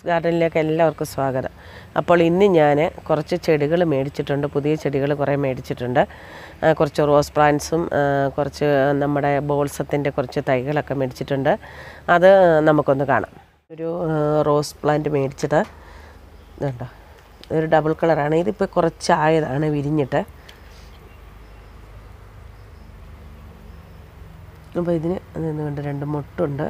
ഗാർഡനിലേക്ക് എല്ലാവർക്കും സ്വാഗതം അപ്പോൾ ഇന്ന് ഞാൻ കുറച്ച് ചെടികൾ മേടിച്ചിട്ടുണ്ട് പുതിയ ചെടികൾ കുറേ മേടിച്ചിട്ടുണ്ട് ആ, കുറച്ച് റോസ് പ്ലാന്റ്സും ആ, കുറച്ച് നമ്മുടെ ബോൾസത്തിൻ്റെ കുറച്ച് തൈകളൊക്കെ മേടിച്ചിട്ടുണ്ട് അത് നമുക്കൊന്ന് കാണാം ഒരു ആ, റോസ് പ്ലാന്റ് മേടിച്ചത് ഇതുണ്ടോ ഒരു ഡബിൾ കളറാണ് ഇതിപ്പോൾ കുറച്ചായതാണ് വിരിഞ്ഞിട്ട് അപ്പോൾ ഇതിന് നിന്നുകൊണ്ട് രണ്ട് മുട്ടുണ്ട്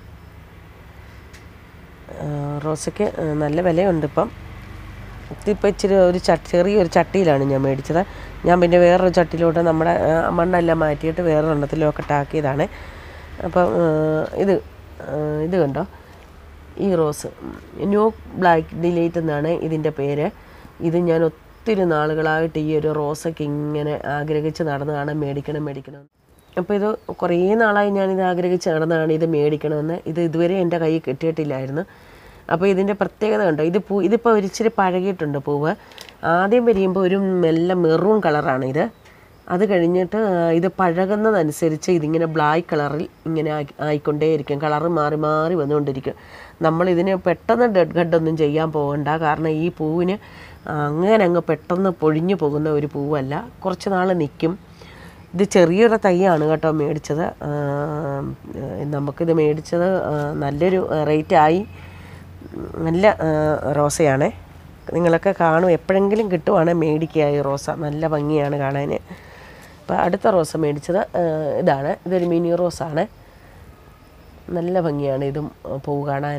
ആ, റോസയ്ക്ക് ആ, നല്ല വിലയുണ്ട് ഇപ്പം ഇതിപ്പോൾ ഇച്ചിരി ഒരു ചട്ടി ചെറിയൊരു ചട്ടിയിലാണ് ഞാൻ മേടിച്ചത് ഞാൻ പിന്നെ വേറൊരു ചട്ടിയിലോട്ട് നമ്മുടെ ആ, മണ്ണെല്ലാം മാറ്റിയിട്ട് വേറൊരു എണ്ണത്തിലൊക്കെ ആക്കിയതാണ് അപ്പം ആ, ഇത് ആ, ഇത് കണ്ടോ ഈ റോസ് ന്യൂ ബ്ലാക്ക് ഡിലൈറ്റ് എന്നാണ് ഇതിൻ്റെ പേര് ഇത് ഞാൻ ഒത്തിരി നാളുകളായിട്ട് ഈ ഒരു റോസൊക്കെ ഇങ്ങനെ ആഗ്രഹിച്ച് നടന്നതാണ് മേടിക്കണം മേടിക്കണം അപ്പോൾ ഇത് കുറേ നാളായി ഞാനിത് ആഗ്രഹിച്ച് നടന്നതാണ് ഇത് മേടിക്കണമെന്ന് ഇത് ഇതുവരെ എൻ്റെ കയ്യിൽ കിട്ടിയിട്ടില്ലായിരുന്നു അപ്പോൾ ഇതിൻ്റെ പ്രത്യേകത കണ്ടോ ഇത് പൂ ഇതിപ്പോൾ ഒരു ഇച്ചിരി പഴകിയിട്ടുണ്ട് പൂവ് ആദ്യം വിരിയുമ്പോൾ ഒരു മെല്ലെ മെറൂൺ കളറാണ് ഇത് അത് കഴിഞ്ഞിട്ട് ആ, ഇത് പഴകുന്നതനുസരിച്ച് ഇതിങ്ങനെ ബ്ലാക്ക് കളറിൽ ഇങ്ങനെ ആയി ആയിക്കൊണ്ടേയിരിക്കും കളറ് മാറി മാറി വന്നുകൊണ്ടിരിക്കും നമ്മളിതിന് പെട്ടെന്ന് ഡെഡ് ഗഡൊന്നും ചെയ്യാൻ പോകണ്ട കാരണം ഈ പൂവിന് അങ്ങനെ അങ്ങ് പെട്ടെന്ന് പൊഴിഞ്ഞു പോകുന്ന ഒരു പൂവല്ല കുറച്ച് നാൾ നിൽക്കും ഇത് ചെറിയൊരു തൈയാണ് കേട്ടോ മേടിച്ചത് ആ, നമുക്കിത് മേടിച്ചത് ആ, നല്ലൊരു റേറ്റായി നല്ല ആ, റോസയാണേ നിങ്ങളൊക്കെ കാണും എപ്പോഴെങ്കിലും കിട്ടുവാണെങ്കിൽ മേടിക്കുക ഈ റോസ നല്ല ഭംഗിയാണ് കാണാൻ അപ്പോൾ അടുത്ത റോസ മേടിച്ചത് ആ, ഇതാണ് ഇതൊരു മിനി റോസാണ് നല്ല ഭംഗിയാണ് ഇതും ആ, പൂ കാണാൻ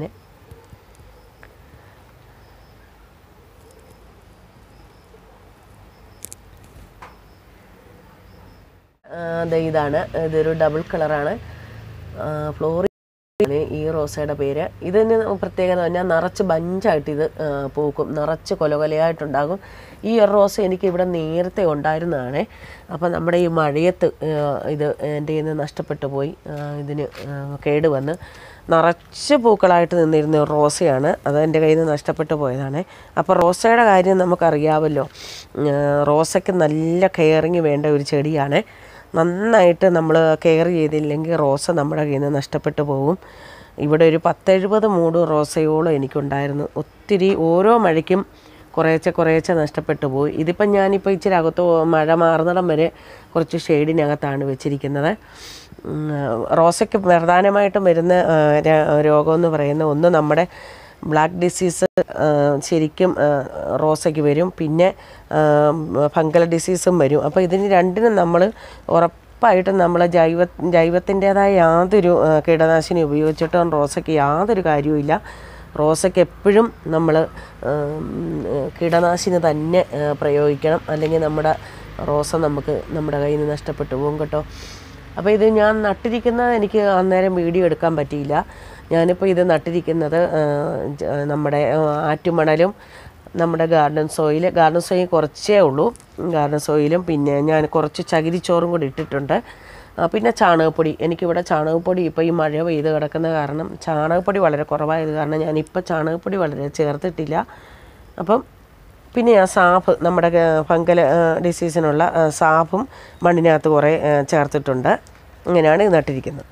ആ, ദേ ഇതാണ് ഇതൊരു ഡബിൾ കളറാണ് ഫ്ലോറി ഈ റോസയുടെ പേര് ഇതിന് പ്രത്യേകത പറഞ്ഞാൽ നിറച്ച് ബഞ്ചായിട്ട് ഇത് ആ, പൂക്കും നിറച്ച് കൊലകൊലയായിട്ടുണ്ടാകും ഈ ഒരു റോസ എനിക്ക് ഇവിടെ നേരത്തെ ഉണ്ടായിരുന്നതാണ് അപ്പോൾ നമ്മുടെ ഈ മഴയത്ത് ആ, ഇത് എൻ്റെ കയ്യിൽ നിന്ന് നഷ്ടപ്പെട്ടു പോയി ആ, ഇതിന് ആ, കേട് വന്ന് നിറച്ച് പൂക്കളായിട്ട് നിന്നിരുന്ന ഒരു റോസയാണ് അത് എൻ്റെ കയ്യിൽ നിന്ന് നഷ്ടപ്പെട്ടു പോയതാണ് അപ്പോൾ റോസയുടെ കാര്യം നമുക്കറിയാമല്ലോ ആ, റോസയ്ക്ക് നല്ല കെയറിങ് വേണ്ട ഒരു ചെടിയാണ് നന്നായിട്ട് നമ്മൾ കെയർ ചെയ്തില്ലെങ്കിൽ റോസ നമ്മുടെ കയ്യിൽ നിന്ന് നഷ്ടപ്പെട്ടു പോകും ഇവിടെ ഒരു പത്തെഴുപത് മൂട് റോസയോളം എനിക്കുണ്ടായിരുന്നു ഒത്തിരി ഓരോ മഴയ്ക്കും കുറേശ്ശെ കുറേശ്ശെ നഷ്ടപ്പെട്ടു പോയി ഇതിപ്പം ഞാനിപ്പോൾ ഇച്ചിരി അകത്ത് പോ- മഴ മാറുന്നിടം വരെ കുറച്ച് ഷെയ്ഡിനകത്താണ് വെച്ചിരിക്കുന്നത് ഉം, റോസയ്ക്ക് പ്രധാനമായിട്ടും വരുന്ന ആ, ര- രോഗമെന്ന് പറയുന്ന ഒന്ന് നമ്മുടെ ബ്ലാക്ക് ഡിസീസ് ശരിക്കും ആ, റോസയ്ക്ക് വരും പിന്നെ ഫംഗൽ ഡിസീസും വരും അപ്പോൾ ഇതിന് രണ്ടിനും നമ്മൾ ഉറപ്പായിട്ടും നമ്മൾ ജൈവ ജൈവത്തിൻ്റേതായ യാതൊരു ആ, കീടനാശിനി ഉപയോഗിച്ചിട്ടും റോസയ്ക്ക് യാതൊരു കാര്യവുമില്ല റോസയ്ക്ക് എപ്പോഴും നമ്മൾ കീടനാശിനി തന്നെ ആ, പ്രയോഗിക്കണം അല്ലെങ്കിൽ നമ്മുടെ റോസ നമുക്ക് നമ്മുടെ കയ്യിൽ നിന്ന് നഷ്ടപ്പെട്ടു പോകും കേട്ടോ അപ്പോൾ ഇത് ഞാൻ നട്ടിരിക്കുന്നത് എനിക്ക് അന്നേരം വീഡിയോ എടുക്കാൻ പറ്റിയില്ല ഞാനിപ്പോൾ ഇത് നട്ടിരിക്കുന്നത് ആ, ജ- നമ്മുടെ ആ, ആറ്റുമണലും നമ്മുടെ ഗാർഡൻ സോയിൽ ഗാർഡൻ സോയിൽ കുറച്ചേ ഉള്ളൂ ഗാർഡൻ സോയിലും പിന്നെ ഞാൻ കുറച്ച് ചകിരിച്ചോറും കൂടി ഇട്ടിട്ടുണ്ട് ആ, പിന്നെ ചാണകപ്പൊടി എനിക്കിവിടെ ചാണകപ്പൊടി ഇപ്പോൾ ഈ മഴ പെയ്ത് കിടക്കുന്ന കാരണം ചാണകപ്പൊടി വളരെ കുറവായത് കാരണം ഞാനിപ്പോൾ ചാണകപ്പൊടി വളരെ ചേർത്തിട്ടില്ല അപ്പം പിന്നെ ആ സാഫ് നമ്മുടെ ഗ- ഫംഗൽ ആ, ഡിസീസിനുള്ള ആ, സാഫും മണ്ണിനകത്ത് കുറേ ആ, ചേർത്തിട്ടുണ്ട് ഇങ്ങനെയാണ് ഇത് നട്ടിരിക്കുന്നത്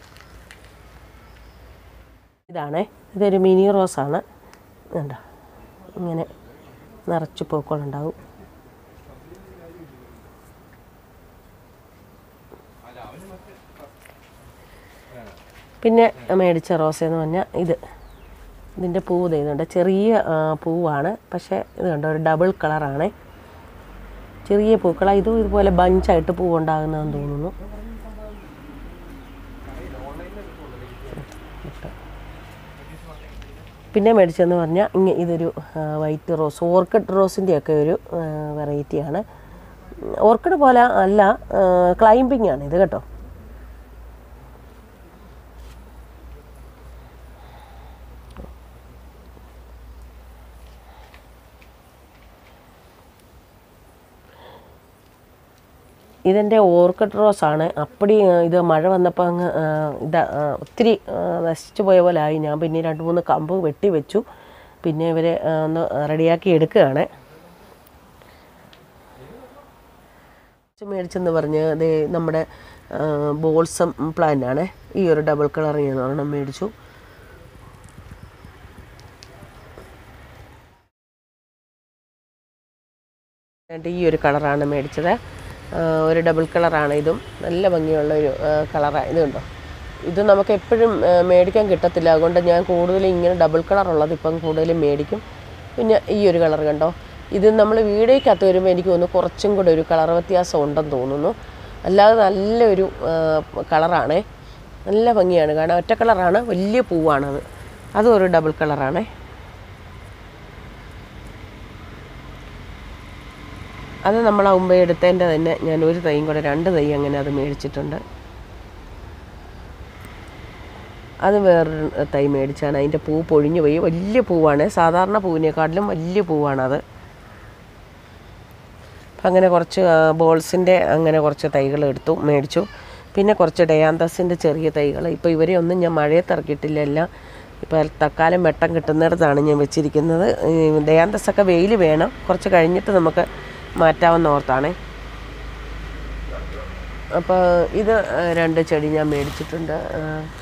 ഇതാണേ ഇതൊരു മിനി റോസാണ് കണ്ടോ ഇങ്ങനെ നിറച്ച് പൂക്കളുണ്ടാവും പിന്നെ മേടിച്ച റോസ എന്ന് പറഞ്ഞാൽ ഇത് ഇതിൻ്റെ പൂവ് ചെയ്യുന്നുണ്ട് ചെറിയ ആ, പൂവാണ് പക്ഷേ ഇത് കണ്ടോ ഒരു ഡബിൾ കളറാണ് ചെറിയ പൂക്കളാണ് ഇതും ഇതുപോലെ ബഞ്ചായിട്ട് പൂവുണ്ടാകുന്നതെന്ന് തോന്നുന്നു പിന്നെ മേടിച്ചതെന്ന് പറഞ്ഞാൽ ഇങ്ങ ഇതൊരു ആ, വൈറ്റ് റോസ് ഓർക്കിഡ് റോസിൻ്റെ ഒക്കെ ഒരു വെറൈറ്റിയാണ് ഓർക്കിഡ് പോലെ അല്ല ക്ലൈംബിംഗ് ആണ് ഇത് കേട്ടോ ഇതെൻ്റെ ഓർക്കിഡ് റോസാണ് അപ്പടി ആ, ഇത് മഴ വന്നപ്പോൾ അങ്ങ് ആ, ഇത് ആ, ഒത്തിരി ആ, നശിച്ചു പോയ പോലെ ആയി ഞാൻ പിന്നെ രണ്ട് മൂന്ന് കമ്പ് വെട്ടി വെച്ചു പിന്നെ ഇവരെ ആ, ഒന്ന് റെഡിയാക്കി എടുക്കുകയാണ് മേടിച്ചെന്ന് പറഞ്ഞ് അത് നമ്മുടെ ബോൾസം പ്ലാന്റ് ആണ് ഈ ഒരു ഡബിൾ കളർ ഞാൻ ഒരെണ്ണം മേടിച്ചു എന്നിട്ട് ഈ ഒരു കളറാണ് മേടിച്ചത് ആ, ഒരു ഡബിൾ കളറാണ് ഇതും നല്ല ഭംഗിയുള്ള ഒരു കളറാണ് ഇത് കണ്ടോ ഇത് നമുക്ക് എപ്പോഴും ആ, മേടിക്കാൻ കിട്ടത്തില്ല അതുകൊണ്ട് ഞാൻ കൂടുതലും ഇങ്ങനെ ഡബിൾ കളറുള്ളത് ഇപ്പം കൂടുതലും മേടിക്കും പിന്നെ ഈ ഒരു കളർ കണ്ടോ ഇത് നമ്മൾ വീഡിയോക്കകത്ത് വരുമ്പോൾ എനിക്ക് തോന്നുന്നു കുറച്ചും കൂടെ ഒരു കളർ വ്യത്യാസം ഉണ്ടെന്ന് തോന്നുന്നു അല്ലാതെ നല്ലൊരു ആ, കളറാണേ നല്ല ഭംഗിയാണ് കാരണം ഒറ്റ കളറാണ് വലിയ പൂവാണത് അതും ഒരു ഡബിൾ കളറാണേ അത് നമ്മൾ ആ മുമ്പേ എടുത്തതിൻ്റെ തന്നെ ഞാൻ ഒരു തൈയും കൂടെ രണ്ട് തൈ അങ്ങനെ അത് മേടിച്ചിട്ടുണ്ട് അത് വേറൊരു തൈ മേടിച്ചാണ് അതിൻ്റെ പൂ പൊഴിഞ്ഞു പോയി വലിയ പൂവാണ് സാധാരണ പൂവിനേക്കാട്ടിലും വലിയ പൂവാണത് അപ്പം അങ്ങനെ കുറച്ച് ബോൾസിൻ്റെ അങ്ങനെ കുറച്ച് തൈകൾ എടുത്തു മേടിച്ചു പിന്നെ കുറച്ച് ഡയാന്തസിൻ്റെ ചെറിയ തൈകൾ ഇപ്പോൾ ഇവരെ ഒന്നും ഞാൻ മഴയത്ത് ഇറക്കിയിട്ടില്ല എല്ലാം ഇപ്പോൾ തൽക്കാലം വെട്ടം കിട്ടുന്നിടത്താണ് ഞാൻ വെച്ചിരിക്കുന്നത് ഈ ഡയാന്തസൊക്കെ വെയിൽ വേണം കുറച്ച് കഴിഞ്ഞിട്ട് നമുക്ക് മാറ്റാവുന്ന ഓർത്താണ് അപ്പോൾ ഇത് രണ്ട് ചെടി ഞാൻ മേടിച്ചിട്ടുണ്ട് ആ,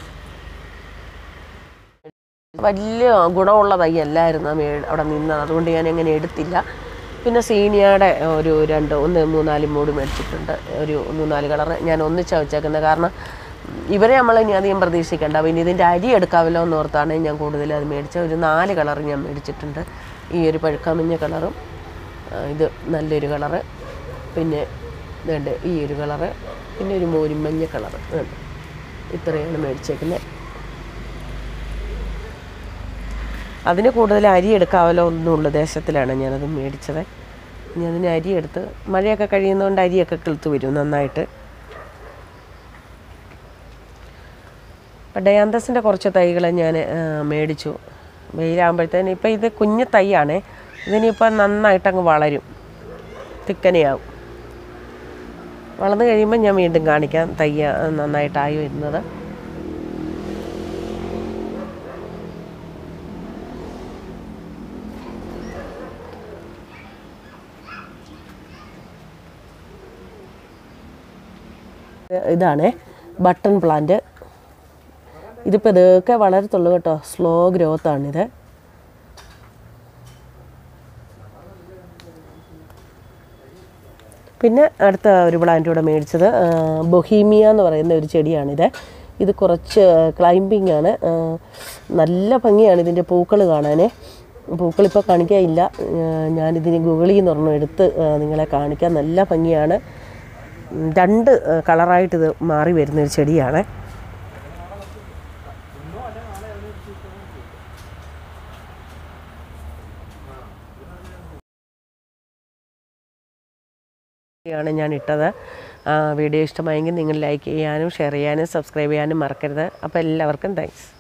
വലിയ ഗുണമുള്ള തൈ അല്ലായിരുന്നു മേ അവിടെ നിന്നത് അതുകൊണ്ട് ഞാൻ അങ്ങനെ എടുത്തില്ല പിന്നെ സീനിയയുടെ ഒരു രണ്ട് ഒന്ന് മൂന്നാല് മൂട് മേടിച്ചിട്ടുണ്ട് ഒരു മൂന്നാല് കളറ് ഞാൻ ഒന്നിച്ചാണ് വെച്ചേക്കുന്നത് കാരണം ഇവരെ നമ്മൾ ഇനി അധികം പ്രതീക്ഷിക്കേണ്ട പിന്നെ ഇതിൻ്റെ അരി എടുക്കാമല്ലോ എന്ന് ഓർത്താണ് ഞാൻ കൂടുതൽ അത് മേടിച്ചത് ഒരു നാല് കളർ ഞാൻ മേടിച്ചിട്ടുണ്ട് ഈ ഒരു പഴുക്കാമഞ്ഞ കളറും ആ, ഇത് നല്ലൊരു കളറ് പിന്നെ ഇതുണ്ട് ഈ ഒരു കളറ് പിന്നെ ഒരു മോരിമഞ്ഞ കളറ് ഇതുണ്ട് ഇത്രയാണ് മേടിച്ചേക്കുന്നത് അതിന് കൂടുതൽ അരി എടുക്കാമല്ലോ എന്നുള്ള ഉദ്ദേശത്തിലാണ് ഞാനത് മേടിച്ചത് ഇനി അതിന് അരി എടുത്ത് മഴയൊക്കെ കഴിയുന്നതുകൊണ്ട് അരിയൊക്കെ കിളുത്ത് വരും നന്നായിട്ട് അപ്പം ഡയാന്തസിൻ്റെ കുറച്ച് തൈകൾ ഞാൻ മേടിച്ചു വെയിലാകുമ്പോഴത്തേന് ഇപ്പം ഇത് കുഞ്ഞു തൈയാണേ ഇതിനിപ്പം നന്നായിട്ട് അങ്ങ് വളരും തിക്കനെയാവും വളർന്നു കഴിയുമ്പോൾ ഞാൻ വീണ്ടും കാണിക്കാം തയ്യ നന്നായിട്ടായി വരുന്നത് ഇതാണ് ബട്ടൺ പ്ലാന്റ് ഇതിപ്പോൾ ഇതൊക്കെ വളരത്തുള്ളൂ കേട്ടോ സ്ലോ ഗ്രോത്താണിത് പിന്നെ അടുത്ത ഒരു പ്ലാന്റ് കൂടെ മേടിച്ചത് ആ, ബൊഹീമിയ എന്ന് പറയുന്ന ഒരു ചെടിയാണിത് ഇത് കുറച്ച് ക്ലൈമ്പിംഗ് ആണ് ആ, നല്ല ഭംഗിയാണ് ഇതിൻ്റെ പൂക്കൾ കാണാൻ പൂക്കളിപ്പോൾ കാണിക്കാനില്ല ആ, ഞാനിതിന് ഗൂഗിളിൽ നിന്ന് ഒരെണ്ണം എടുത്ത് ആ, നിങ്ങളെ കാണിക്കാം നല്ല ഭംഗിയാണ് ഉം, രണ്ട് ആ, കളറായിട്ട് ഇത് മാറി വരുന്നൊരു ചെടിയാണ് ാണ് ഞാൻ ഇട്ടത് ആ, വീഡിയോ ഇഷ്ടമായെങ്കിൽ നിങ്ങൾ ലൈക്ക് ചെയ്യാനും ഷെയർ ചെയ്യാനും സബ്സ്ക്രൈബ് ചെയ്യാനും മറക്കരുത് അപ്പോൾ എല്ലാവർക്കും താങ്ക്സ്